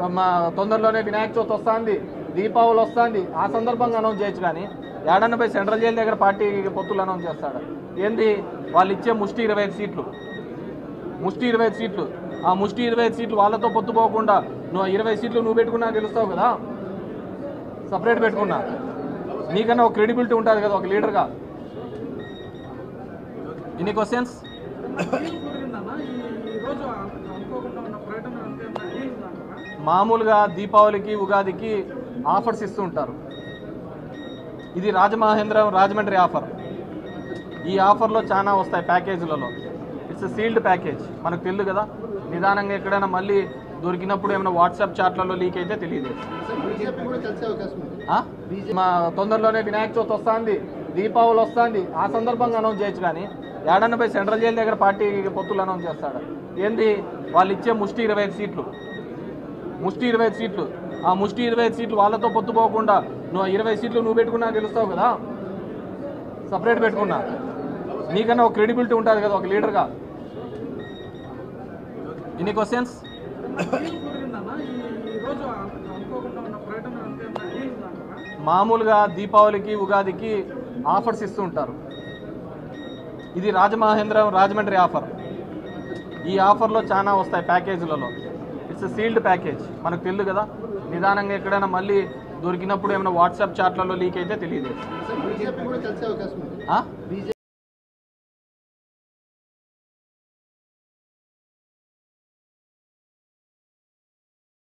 మా తొందరలోనే వినాయక చవితి వస్తుంది దీపావళి వస్తుంది ఆ సందర్భంగా అనౌన్స్ చేయొచ్చు కానీ ఏడన్న పోయి సెంట్రల్ జైలు దగ్గర పార్టీ పొత్తులు అనౌన్స్ చేస్తాడు ఏంది వాళ్ళు ఇచ్చే ముష్టి ఇరవై ఐదు సీట్లు ముష్టి ఇరవై ఐదు సీట్లు ఆ ముష్టి ఇరవై ఐదు సీట్లు వాళ్ళతో పొత్తు పోకుండా నువ్వు ఇరవై సీట్లు నువ్వు పెట్టుకున్నా గెలుస్తావు కదా సపరేట్ పెట్టుకున్నా నీకన్నా ఒక క్రెడిబిలిటీ ఉంటుంది కదా ఒక లీడర్గా ఎన్ని క్వశ్చన్స్ మామూలుగా దీపావళికి ఉగాదికి ఆఫర్స్ ఇస్తూ ఉంటారు ఇది రాజమహేంద్రం రాజమండ్రి ఆఫర్ ఈ ఆఫర్లో చాలా వస్తాయి ప్యాకేజీలలో ఇట్స్ సీల్డ్ ప్యాకేజ్ మనకు తెలియదు కదా నిదానంగా ఎక్కడైనా మళ్ళీ దొరికినప్పుడు ఏమైనా వాట్సాప్ చాట్లలో లీక్ అయితే తెలియదు బీజేపీ కూడా కలిసే అవకాశం ఉంది ఆ? మా తొందరలోనే వినాయక చవితి వస్తుంది దీపావళి వస్తుంది ఆ సందర్భంగా అనౌన్స్ చేయొచ్చు కానీ ఏడన్న పోయి సెంట్రల్ జైలు దగ్గర పార్టీ పొత్తులు అనౌన్స్ చేస్తాడు ఏంది వాళ్ళు ఇచ్చే ముష్టి ఇరవై ఐదు సీట్లు ముష్టి ఇరవై ఐదు సీట్లు ఆ ముష్టి ఇరవై ఐదు సీట్లు వాళ్ళతో పొత్తు పోకుండా నువ్వు ఇరవై సీట్లు నువ్వు పెట్టుకున్నా గెలుస్తావు కదా సపరేట్ పెట్టుకున్నా నీకన్నా ఒక క్రెడిబిలిటీ ఉంటుంది కదా ఒక లీడర్గా ఎన్ని క్వశ్చన్స్ మామూలుగా దీపావళికి ఉగాదికి ఆఫర్స్ ఇస్తూ ఉంటారు ఇది రాజమహేంద్రం రాజమండ్రి ఆఫర్ ఈ ఆఫర్లో చాలా వస్తాయి ప్యాకేజీలలో ఇట్స్ సీల్డ్ ప్యాకేజ్ మనకు తెలియదు కదా నిదానంగా ఎక్కడైనా మళ్ళీ దొరికినప్పుడు ఏమైనా వాట్సాప్ చాట్లలో లీక్ అయితే తెలియదు బీజేపీ కూడా కలిసే అవకాశం ఉంది ఆ? బీజేపీ